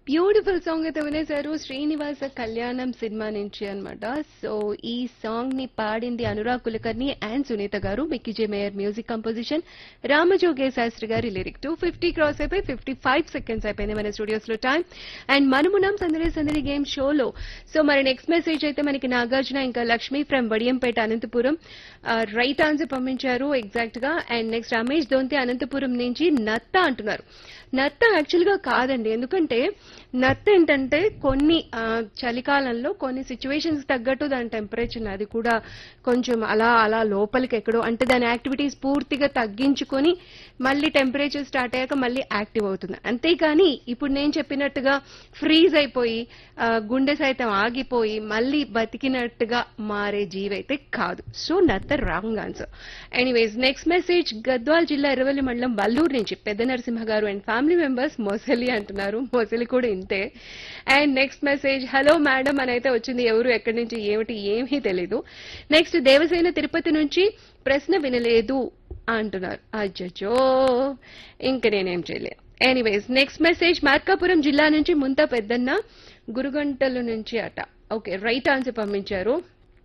beautiful song అయితే వినేశారు శ్రీనివాస కళ్యాణం cinema నుంచి అన్నమాట సో ఈ సాంగ్ ని పాడింది అనురాగ్ కులకర్ణి అండ్ సునీత గారు మిక్కీ మేయర్ మ్యూజిక్ కంపోజిషన్ రామజోగే శాస్త్రి గారి లిరిక్ టూ ఫిఫ్టీ క్రాస్ అయిపోయి ఫిఫ్టీ ఫైవ్ సెకండ్స్ అయిపోయింది మన స్టూడియోస్ లో టైం అండ్ మనమున్నాం సందడి సందడి గేమ్ షోలో సో మరి నెక్స్ట్ మెసేజ్ అయితే మనకి నాగార్జున ఇంకా Lakshmi from Vadiyampeta Anantapur right answer పంపించారు ఎగ్జాక్ట్ గా అండ్ నెక్స్ట్ రమేష్ దొంతి అనంతపురం నుంచి నత్త అంటున్నారు నత్త యాక్చువల్ గా కాదండి ఎందుకంటే నత్త ఏంటంటే కొన్ని ఆ, చలికాలంలో కొన్ని సిచ్యువేషన్స్ తగ్గట్టు దాని టెంపరేచర్ అది కూడా కొంచెం అలా అలా లోపలికి ఎక్కడో అంటే దాని యాక్టివిటీస్ పూర్తిగా తగ్గించుకొని మళ్ళీ టెంపరేచర్ స్టార్ట్ అయ్యాక మళ్ళీ యాక్టివ్ అవుతుంది అంతేకాని ఇప్పుడు నేను చెప్పినట్టుగా ఫ్రీజ్ అయిపోయి ఆ, గుండె సైతం ఆగిపోయి మళ్ళీ బతికినట్టుగా మారే జీవైతే కాదు సో నత్త wrong answer anyways next message Gadwal జిల్లా ఎర్రవల్లి మండలం వల్లూరు నుంచి పెద్ద నరసింహ గారు అండ్ ఫ్యామిలీ మెంబర్స్ మొసలి అంటున్నారు మొసలి కూడా ఇంతే and next message hello madam అని అయితే వచ్చింది ఎవరు ఎక్కడి నుంచి ఏమిటి ఏమీ తెలీదు నెక్స్ట్ దేవసేన తిరుపతి నుంచి ప్రశ్న వినలేదు అంటున్నారు అజ్జో ఇంక నేనేం చేయలే ఎనీవేస్ నెక్స్ట్ మెసేజ్ మార్కాపురం జిల్లా నుంచి ముంత పెద్దన్న గురుగంటల నుంచి అట ఓకే రైట్ ఆన్సర్ పంపించారు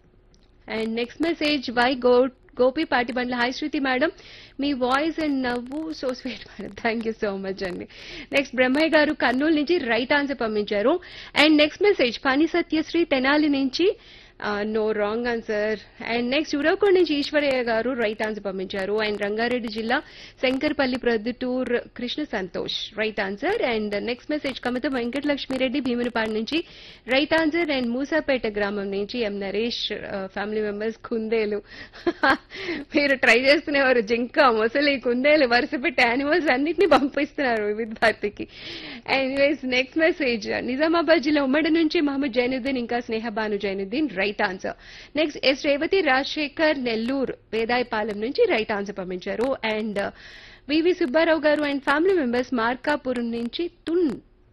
అండ్ నెక్స్ట్ మెసేజ్ వై గో గోపి పాటిబండ్ల హాయ్ శృతి మేడం మీ వాయిస్ అండ్ నవ్వు so sweet madam thank you so much అండి నెక్స్ట్ బ్రహ్మయ్య గారు కర్నూలు నుంచి రైట్ ఆన్సర్ పంపించారు అండ్ నెక్స్ట్ మెసేజ్ పని సత్యశ్రీ తెనాలి నుంచి no wrong answer and next Uravakonda నుంచి ఈశ్వరయ్య గారు రైట్ ఆన్సర్ పంపించారు అండ్ రంగారెడ్డి జిల్లా Shankarpalli Proddatur Krishna Santosh right answer and next message కమిత Venkatalakshmi Reddy Bheemunipadu నుంచి రైట్ ఆన్సర్ అండ్ మూసాపేట గ్రామం నుంచి ఎం నరేష్ ఫ్యామిలీ మెంబర్స్ కుందేలు మీరు ట్రై చేస్తున్నవారు జింక మొసలి కుందేలు వరుస పెట్టి యానిమల్స్ అన్నిటిని పంపిస్తున్నారు వివిధ భారతికి ఎనీవేస్ నెక్స్ట్ మెసేజ్ నిజామాబాద్ జిల్లా ఉమ్మడి నుంచి మహమ్మద్ జైనుద్దీన్ ఇంకా Snehabanu Zainuddin right answer next S Revathi Rajasekhar Nellore Vedayapalem నుంచి రైట్ ఆన్సర్ పంపించారు అండ్ వివి సుబ్బారావు గారు అండ్ ఫ్యామిలీ మెంబర్స్ మార్కాపురం నుంచి తున్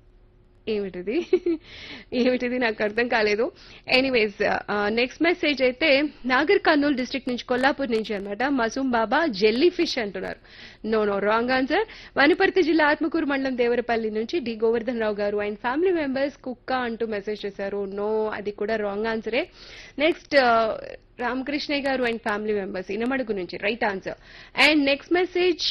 ఏమిటిది ఏమిటిది నాకు అర్థం కాలేదు ఎనీవేస్ నెక్స్ట్ మెసేజ్ అయితే నాగర్ కర్నూలు డిస్ట్రిక్ట్ నుంచి కొల్లాపూర్ నుంచి అన్నమాట మసూం బాబా జెల్లీ ఫిష్ అంటున్నారు no no wrong answer Wanaparthy జిల్లా ఆత్మకూరు మండలం దేవరపల్లి నుంచి డి గోవర్ధన్ రావు గారు అండ్ ఫ్యామిలీ మెంబర్స్ కుక్క అంటూ మెసేజ్ చేశారు నో అది కూడా రాంగ్ ఆన్సరే నెక్స్ట్ రామకృష్ణయ్య గారు అండ్ ఫ్యామిలీ మెంబర్స్ ఇనమడుగు నుంచి right answer and next message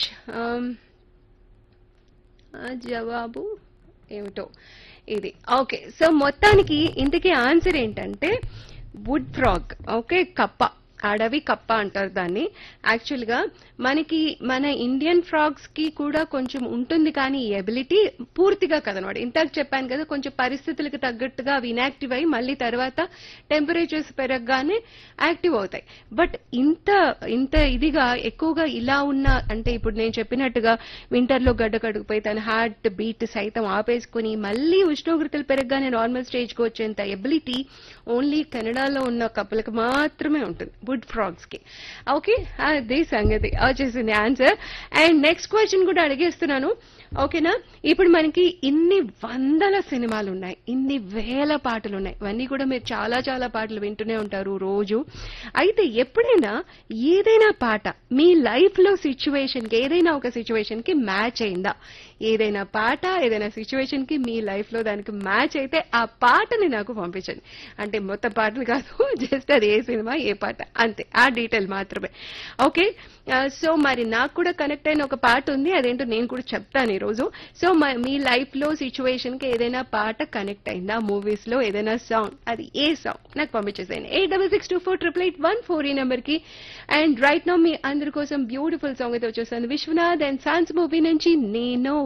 జవాబు ఏమిటో ఇది ఓకే సో మొత్తానికి ఇంతకీ ఆన్సర్ ఏంటంటే వుడ్ ఫ్రాగ్ ఓకే కప్ప అడవి కప్ప అంటారు దాన్ని యాక్చువల్ గా మనకి మన ఇండియన్ ఫ్రాగ్స్ కి కూడా కొంచెం ఉంటుంది కానీ ఈ ఎబిలిటీ పూర్తిగా కదనమాట ఇంతకు చెప్పాను కదా కొంచెం పరిస్థితులకు తగ్గట్టుగా అవి ఇనాక్టివ్ అయ్యి మళ్ళీ తర్వాత టెంపరేచర్స్ పెరగగానే యాక్టివ్ అవుతాయి బట్ ఇంత ఇంత ఇదిగా ఎక్కువగా ఇలా ఉన్న అంటే ఇప్పుడు నేను చెప్పినట్టుగా వింటర్ లో గడ్డ కడుగుపోయి తన హార్ట్ బీట్ సైతం ఆపేసుకుని మళ్ళీ ఉష్ణోగ్రతలు పెరగగానే నార్మల్ స్టేజ్ కి వచ్చేంత ఎబిలిటీ ఓన్లీ కెనడాలో ఉన్న కప్పులకు మాత్రమే ఉంటుంది వుడ్ ఫ్రాగ్స్ కి ఓకే అది సంగతి వచ్చేసింది ఆన్సర్ అండ్ నెక్స్ట్ క్వశ్చన్ కూడా అడిగేస్తున్నాను ఓకేనా ఇప్పుడు మనకి ఇన్ని వందల సినిమాలు ఉన్నాయి ఇన్ని వేల పాటలు ఉన్నాయి ఇవన్నీ కూడా మీరు చాలా చాలా పాటలు వింటూనే ఉంటారు రోజు అయితే ఎప్పుడైనా ఏదైనా పాట మీ లైఫ్ లో సిచ్యువేషన్ కి ఏదైనా ఒక సిచ్యువేషన్ కి మ్యాచ్ అయిందా ఏదైనా పాట ఏదైనా సిచ్యువేషన్ కి మీ లైఫ్ లో దానికి మ్యాచ్ అయితే ఆ పాటని నాకు పంపించండి అంటే మొత్తం పాటలు కాదు జస్ట్ అది ఏ సినిమా ఏ పాట అంతే ఆ డీటెయిల్ మాత్రమే ఓకే సో మరి నాకు కూడా కనెక్ట్ అయిన ఒక పాట ఉంది అదేంటో నేను కూడా చెప్తాను ఈరోజు సో మీ లైఫ్ లో సిచ్యువేషన్ కి ఏదైనా పాట కనెక్ట్ అయిందా మూవీస్ లో ఏదైనా సాంగ్ అది ఏ సాంగ్ నాకు పంపించేసేయండి eight double six two four triple eight one four ఈ నెంబర్ కి అండ్ రైట్ నో మీ అందరి కోసం బ్యూటిఫుల్ సాంగ్ అయితే వచ్చేస్తుంది విశ్వనాథ్ అండ్ సాన్స్ మూవీ నుంచి నేను